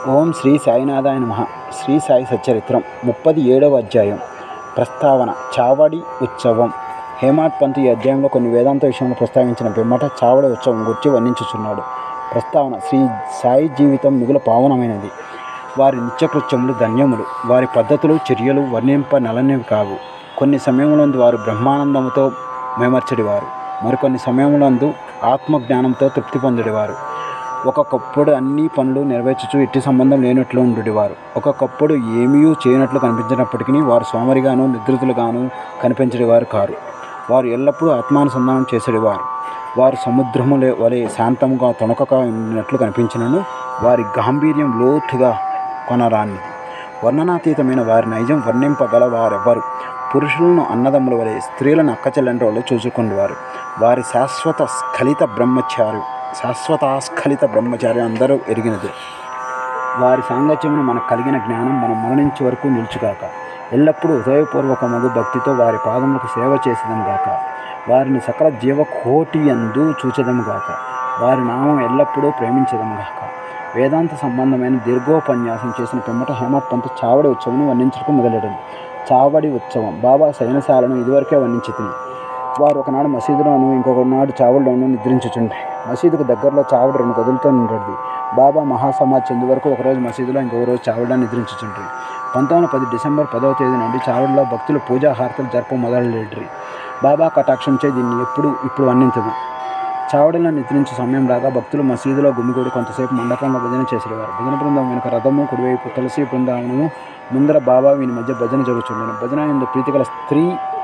ఓం శ్రీ సాయినాథాయ నమ శ్రీ సాయి సచ్చరిత్రం ముప్పది ఏడవ అధ్యాయం ప్రస్తావన చావడి ఉత్సవం హేమాడ్ పంత్ ఈ అధ్యాయంలో కొన్ని వేదాంత విషయంలో ప్రస్తావించిన పిమ్మట చావడి ఉత్సవం గురించి వర్ణించుచున్నాడు ప్రస్తావన శ్రీ సాయి జీవితం మిగుల పావనమైనది వారి నిత్యకృత్యములు ధన్యములు వారి పద్ధతులు చర్యలు వర్ణింప నలనివి కావు కొన్ని సమయములందు వారు బ్రహ్మానందముతో మేమర్చడివారు మరికొన్ని సమయములందు ఆత్మజ్ఞానంతో తృప్తి పొందడివారు ఒక్కొక్కప్పుడు అన్ని పనులు నెరవేర్చుచు ఎట్టి సంబంధం లేనట్లు ఉండుడివారు ఒక్కొక్కప్పుడు ఏమీ చేయనట్లు కనిపించినప్పటికీ వారు సోమరిగాను నిద్రితులుగాను కనిపించడివారు కారు వారు ఎల్లప్పుడూ ఆత్మానుసంధానం చేసేవారు వారు సముద్రము లే- వలె శాంతంగా తొణకగా ఉన్నట్లు కనిపించినను వారి గాంభీర్యం లోతుగా కొనరానిది వర్ణనాతీతమైన వారి నైజం వర్ణింపగల వారెవ్వరు పురుషులను అన్నదమ్ముల వలె స్త్రీలను అక్కచెల్లెంటి వలె చూసుకునేవారు వారి శాశ్వత స్ఖలిత బ్రహ్మచారి శాశ్వతాస్ఖలిత బ్రహ్మచారి అందరూ ఎరిగినది వారి సాంగత్యమును మనకు కలిగిన జ్ఞానం మనం మరణించే వరకు నిలుచుగాక ఎల్లప్పుడూ హృదయపూర్వకమగు భక్తితో వారి పాదములకు సేవ చేసేదము గాక వారిని సకల జీవకోటి అందు చూచెదము గాక వారి నామం ఎల్లప్పుడూ ప్రేమించదము గాక వేదాంత సంబంధమైన దీర్ఘోపన్యాసం చేసిన పిమ్మట హేమత్ పంత్ చావడి ఉత్సవం వర్ణించడం మొదలెడను చావడి ఉత్సవం బాబా శయనశాలను ఇదివరకే వర్ణించి వారు ఒకనాడు మసీదులోను ఇంకొక నాడు చావుల్లోనూ నిద్రించుచుండే మసీదుకు దగ్గరలో చావుడు రెండు గదులతో ఉండేది బాబా మహాసమాజ్ చెందు వరకు ఒకరోజు మసీదులో ఇంకొక రోజు చావుల్లో నిద్రించుచుండ్రి పంతొమ్మిది వందల పది డిసెంబర్ పదవ తేదీ నుండి చావుల్లో భక్తులు పూజా హారతలు జరప మొదలెడ్రి బాబా కటాక్షంచే దీన్ని ఎప్పుడు ఇప్పుడు వర్ణించదు చావడిలో నిద్రించే సమయం రాగా భక్తులు మసీదులో గుమిగూడి కొంతసేపు మండపంలో భజన చేసేవారు భజన బృందం వెనుక రథము కుడివైపు తులసి బృందావనము ముందర బాబా వీని మధ్య భజన జరుగుతుండేను భజన ఎందు ప్రీతిగల స్త్రీ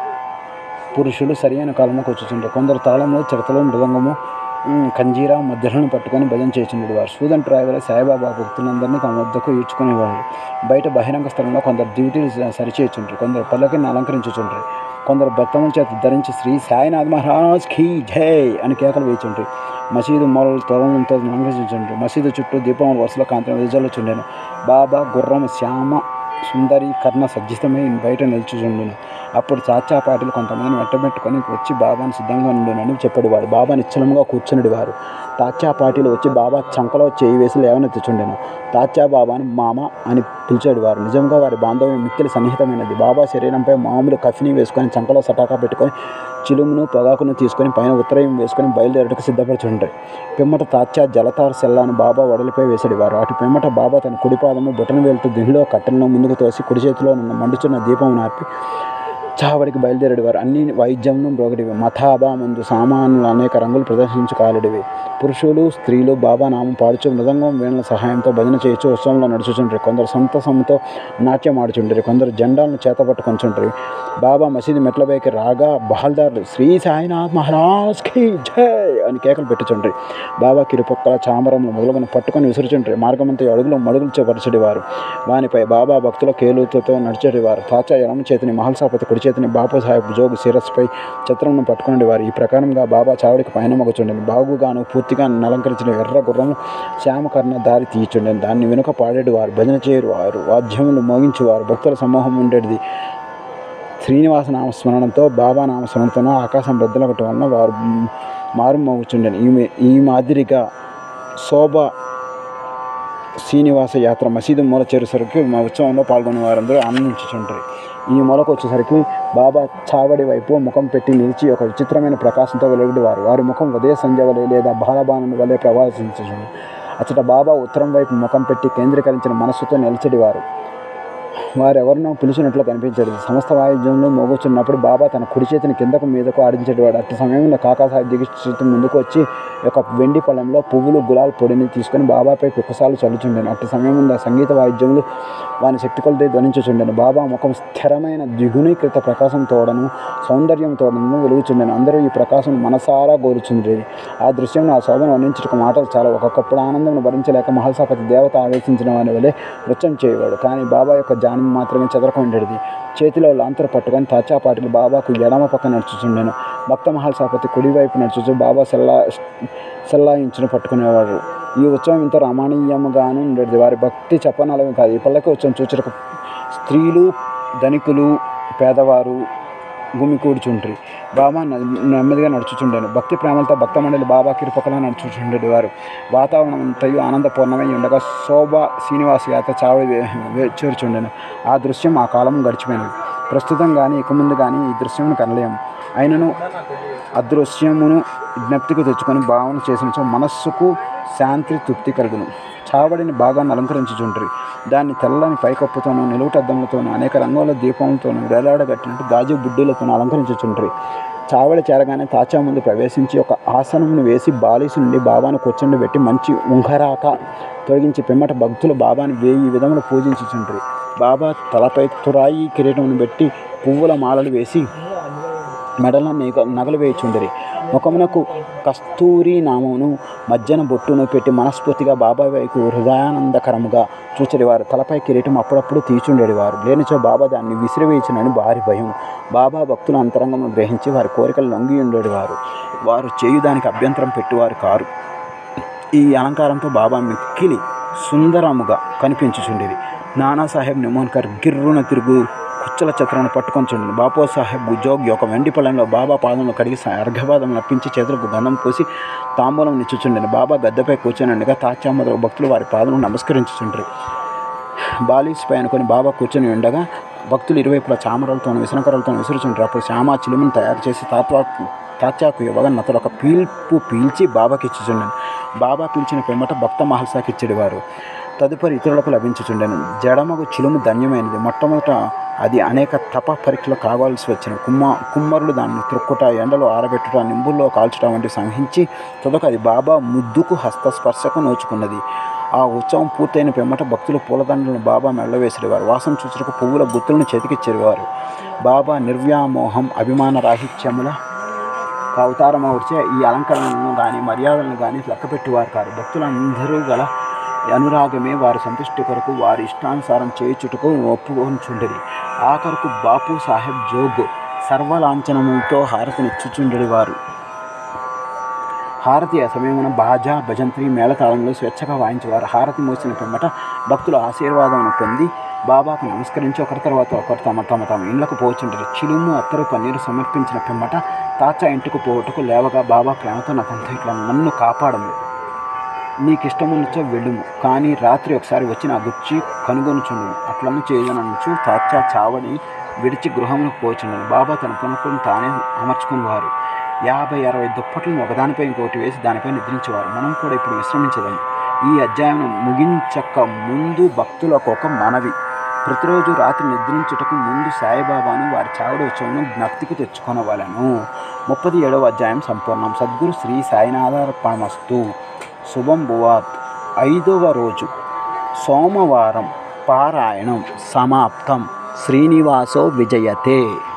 పురుషులు సరైన కాలంలో కూర్చుంటారు కొందరు తాళము చిరతలు మృదంగము ఉమ్, కంజీరా మధ్యలను పట్టుకొని భజన చేసిండు వారు సూదన్ ట్రావెల్ సాయిబాబా భక్తులందరినీ తమ వద్దకు ఈడ్చుకునేవారు బయట బహిరంగ స్థలంలో కొందరు డ్యూటీలు స- సరిచేయుచుంటారు కొందరు పల్లకిని అలంకరించుచుంటారు కొందరు బత్తముల చేత ధరించి శ్రీ సాయినాథ్ మహారాజ్ ఖీ జై అని కేకలు వేచుంటారు మసీదు మూలలు తోరణంతో అలంకరించుంటారు మసీదు చుట్టూ దీపముల వరుసలో కాంతి వెదజల్లుచుండెను బాబా గుర్రం శ్యామ సుందరి కర్ణ సజ్జితమై బయట నిల్చుచుండును అప్పుడు చాచా పాటలు కొంతమందిని వెంటబెట్టుకొని వచ్చి బాబాను సిద్ధంగా ఉండునని చెప్పేవాడు బాబా నిశ్చలంగా కూర్చునేవారు తాచా పాటీలు వచ్చి బాబా చంకలో చేయి వేసి లేవనెత్తుచుండెను తాచా బాబాను మామ అని పిలిచేవారు నిజంగా వారి బాంధవ్యం మిక్కిలి సన్నిహితమైనది బాబా శరీరంపై మామూలు కఫిని వేసుకొని చంకలో సటాకా పెట్టుకొని చిలుమును పొగాకును తీసుకొని పైన ఉత్తరయం వేసుకొని బయలుదేరటకు సిద్ధపడుచుంటారు పిమ్మట తాచా జలతార సెల్లాను బాబా వడలిపై వేసేవారు అటు పిమ్మట బాబా తన కుడి పాదము బొటన వేలుతో దిండిలో కట్టెలను ముందుకు తోసి కుడి చేతిలో ఉన్న మండుచున్న దీపం నార్పి చావడికి బయలుదేరేవారు అన్ని వైద్యమును మ్రోగడివి మథాబా ముందు సామాన్లు అనేక రంగులు ప్రదర్శించు కాలడివి పురుషులు స్త్రీలు బాబా నామం పాడుచు మృదంగం వీణల సహాయంతో భజన చేయొచ్చు ఉత్సవంలో నడుచుచుంటారు కొందరు సంతసంతో నాట్యం ఆడుచుంటారు కొందరు జెండాలను చేతపట్టుకొంచుంటారు బాబా మసీదు మెట్లపైకి రాగా బహల్దారులు శ్రీ సాయినాథ్ మహారాజ్ కి జై అని కేకలు పెట్టుచుంటారు బాబా కిరుపక్కల చామరములు మొదలుకొని పట్టుకొని విసురుచుంటారు మార్గమంతా అడుగులు మడుగులు చేపరచడివారు వానిపై బాబా భక్తుల కేలుతో నడిచేటివారు తాచా ఎడమ చేతిని మహల్సాపతి కుడి చేతిని బాపు సాహెబ్ జోగు శిరస్పై చిత్రంను పట్టుకునేవారు ఈ ప్రకారంగా బాబా చావుడికి పైన మగుచుండెను బాగుగాను పూర్తిగా నలంకరించిన ఎర్ర గుర్రము శ్యామకర్ణ దారి తీయుచుండెను దాన్ని వెనుక పాడేటి వారు భజన చేయరు వారు వాద్యములు మోగించువారు భక్తుల సమూహం ఉండేది శ్రీనివాస నామస్మరణంతో బాబా నామస్మరణతోనూ ఆకాశం బద్దలగొట్టడం వలన వారు మారు మోగుచుండెను ఈమె ఈ మాదిరిగా శోభ శ్రీనివాస యాత్ర మసీదు మూల చేరేసరికి మా ఉత్సవంలో పాల్గొనే వారందరూ ఆనందించుచుంటారు ఈ మూలకు వచ్చేసరికి బాబా చావడి వైపు ముఖం పెట్టి నిలిచి ఒక విచిత్రమైన ప్రకాశంతో వెలుగుడివారు వారి ముఖం ఉదయ సంధ్య వలె లేదా బాలబాణం వలె ప్రవాసించుచుంది అచ్చట బాబా ఉత్తరం వైపు ముఖం పెట్టి కేంద్రీకరించిన మనస్సుతో నిలిచెడివారు వారెవరినో పిలిచినట్లు కనిపించేది సమస్త వాయిద్యంలో మోగుచున్నప్పుడు బాబా తన కుడి చేతిని కిందకు మీదకు ఆడించేవాడు అట్టి సమయంలో కాకాసాహెబ్ దిగిస్తూ ముందుకు వచ్చి ఒక వెండి పళ్ళెంలో పువ్వులు గులాల్ పొడిని తీసుకొని బాబాపై పిక్కసాలు చల్లుచుండెను అట్టి సమయంలో సంగీత వాయిద్యములు వాని శక్తి కొలది ధ్వనించుచుండెను బాబా ముఖం స్థిరమైన ద్విగుణీకృత ప్రకాశం తోడను సౌందర్యం తోడను వెలుగుచుండెను అందరూ ఈ ప్రకాశం మనసారా గోరుచుండేది ఆ దృశ్యం ఆ శోభను వర్ణించుటకు మాటలు చాలా ఒక్కొక్కప్పుడు ఆనందం భరించలేక మహల్సాపతి దేవత ఆవేశించిన వాని వలె నృత్యం చేయవాడు కానీ బాబా యొక్క జానం మాత్రమే చెదరకు ఉండేది చేతిలో లాంతరు పట్టుకొని తాచాపాటికి బాబాకు ఎడమ పక్క నడుచుచుండెను భక్త మహల్సాపతి కుడివైపు నడుచుచు బాబా సెల్లా సెల్లాయించును పట్టుకునేవాడు ఈ ఉత్సవం ఇంత రమణీయముగాను ఉండేది వారి భక్తి చెప్పనలవి కాదు ఈ పల్లకి ఉత్సవం చూచుటకు స్త్రీలు ధనికులు పేదవారు గుమి కూర్చుండ్రి బాబా న- నెమ్మదిగా నడుచుచుండెను భక్తి ప్రేమలతో భక్త మండలి బాబా కిరుపక్కన నడుచుచుండేది వారు వాతావరణం అంతయు ఆనందపూర్ణమై ఉండగా శోభ శ్రీనివాస యాత్ర చావడి వే- వే- చేరుచుండెను ఆ దృశ్యం ఆ కాలం గడిచిపోయినది ప్రస్తుతం కానీ ఇక ముందు కానీ ఈ దృశ్యమును కనలేము అయినను అదృశ్యమును జ్ఞప్తికి తెచ్చుకొని భావన చేసిన మనస్సుకు శాంతి తృప్తి కలుగును చావడిని బాగా అలంకరించుచుండ్రి దాన్ని తెల్లని పైకప్పుతోనూ నిలువుటద్దములతోనూ అనేక రంగుల దీపంతోనూ వేలాడగట్టినట్టు గాజు బుడ్డీలతోనూ అలంకరించుచుండ్రి చావడి చేరగానే తాచా ముందు ప్రవేశించి ఒక ఆసనమును వేసి బాలీసు నుండి బాబాను కూర్చుండి పెట్టి మంచి ఉంగరాక తొలగించి పిమ్మట భక్తులు బాబాని వేయి విధములు పూజించుచుండ్రి బాబా తలపై తురాయి కిరీటమును పెట్టి పువ్వుల మాలలు వేసి మెడల నగ నగలు వేయుచుండిరి ముఖమునకు కస్తూరి నామమును మధ్యన బొట్టును పెట్టి మనస్ఫూర్తిగా బాబా వైపు హృదయానందకరముగా చూచడివారు తలపై కిరీటం అప్పుడప్పుడు తీచుండేవారు లేనిచో బాబా దాన్ని విసిరివేయుచునని భారీ భయం బాబా భక్తుల అంతరంగమును గ్రహించి వారి కోరికలు లొంగి ఉండేవారు వారు చేయుదానికి అభ్యంతరం పెట్టువారు కారు ఈ అలంకారంతో బాబా మిక్కిలి సుందరముగా కనిపించుచుండేది నానాసాహెబ్ నిమోన్కర్ గిర్రున తిరుగు కుచ్చల చత్రాన్ని పట్టుకొని చూడండి బాపో సాహెబ్ జోగి ఒక వెండి పళ్ళెంలో బాబా పాదంలో కడిగి స- అర్ఘ్యపాదం నప్పించి చేతులకు గంధం పోసి తాంబూలం నిచ్చుచుండెను బాబా గద్దెపై కూర్చొని ఉండగా తాచామదుల భక్తులు వారి పాదం నమస్కరించుచుండ్రి బాలీస్పై అనుకుని బాబా కూర్చొని ఉండగా భక్తులు ఇరువైపులా చామరలతో విసనకరలతో విసురుచుంటారు అప్పుడు శ్యామ చిలుమును తయారు చేసి తాత్వా తాచాకు ఇవ్వగా అతడు ఒక పీల్పు పీల్చి బాబాకి ఇచ్చుచుండెను బాబా పీల్చిన పిమ్మట భక్త మహల్సాకి ఇచ్చేవారు తదుపరి ఇతరులకు లభించుచుండెను జడమగు చిలుము ధన్యమైనది మొట్టమొదట అది అనేక తప పరీక్షలు కావాల్సి వచ్చిన కుమ్మ కుమ్మరులు దాన్ని త్రొక్కుట ఎండలో ఆరబెట్టుట నింబుల్లో కాల్చుట వంటి సంహించి తొదక అది బాబా ముద్దుకు హస్తస్పర్శకు నోచుకున్నది ఆ ఉత్సవం పూర్తయిన పిమ్మట భక్తులు పూలదండలను బాబా మెళ్ళవేసేవారు వాసన చూచుటకు పువ్వుల గుత్తులను చేతికిచ్చేవారు బాబా నిర్వ్యామోహం అభిమాన రాహిత్యముల అవతారం వచ్చే ఈ అలంకరణలను కానీ మర్యాదలను కానీ లెక్కపెట్టేవారు కాదు భక్తులందరూ గల అనురాగమే వారి సంతుష్టి కొరకు వారి ఇష్టానుసారం చేయుచుటకు ఒప్పుకొంచుండేది ఆఖరకు బాపు సాహెబ్ జోగ్ సర్వలాంఛనములతో హారతినిచ్చుచుండేది వారు హారతి ఆ సమయమున బాజా భజంత్రి మేళతాళంలో స్వేచ్ఛగా వాయించేవారు హారతి మోసిన పిమ్మట భక్తులు ఆశీర్వాదం పొంది బాబాకు నమస్కరించి ఒకరి తర్వాత ఒకరు తమ తమ తమ ఇళ్లకు పోచుంటారు చిలుము అత్తరు పన్నీరు సమర్పించిన పిమ్మట తాచా ఇంటికి పోవటకు లేవగా బాబా ప్రేమతో నాకంతా ఇట్లా నన్ను కాపాడము నీకు ఇష్టమున్నచో వెళ్ళుము కానీ రాత్రి ఒకసారి వచ్చి నా గుచ్చి కనుగొనుచుండు అట్లను చేయదనొచ్చు తాచా చావని విడిచి గృహములకు పోచుండను బాబా తన పునకుని తానే అమర్చుకునేవారు యాభై అరవై దుప్పట్లను ఒకదానిపై ఇంకోటి వేసి దానిపై నిద్రించేవారు మనం కూడా ఇప్పుడు విశ్రమించదాం ఈ అధ్యాయం ముగించక ముందు భక్తులకు ఒక మనవి ప్రతిరోజు రాత్రి నిద్రించుటకు ముందు సాయిబాబాను వారి చావుడు ఉత్సవం జ్ఞప్తికి తెచ్చుకొనవలను ముప్పది ఏడవ అధ్యాయం సంపూర్ణం సద్గురు శ్రీ సాయినాథార్పణమస్తు శుభం భువాత్ ఐదవ రోజు సోమవారం పారాయణం సమాప్తం శ్రీనివాసో విజయతే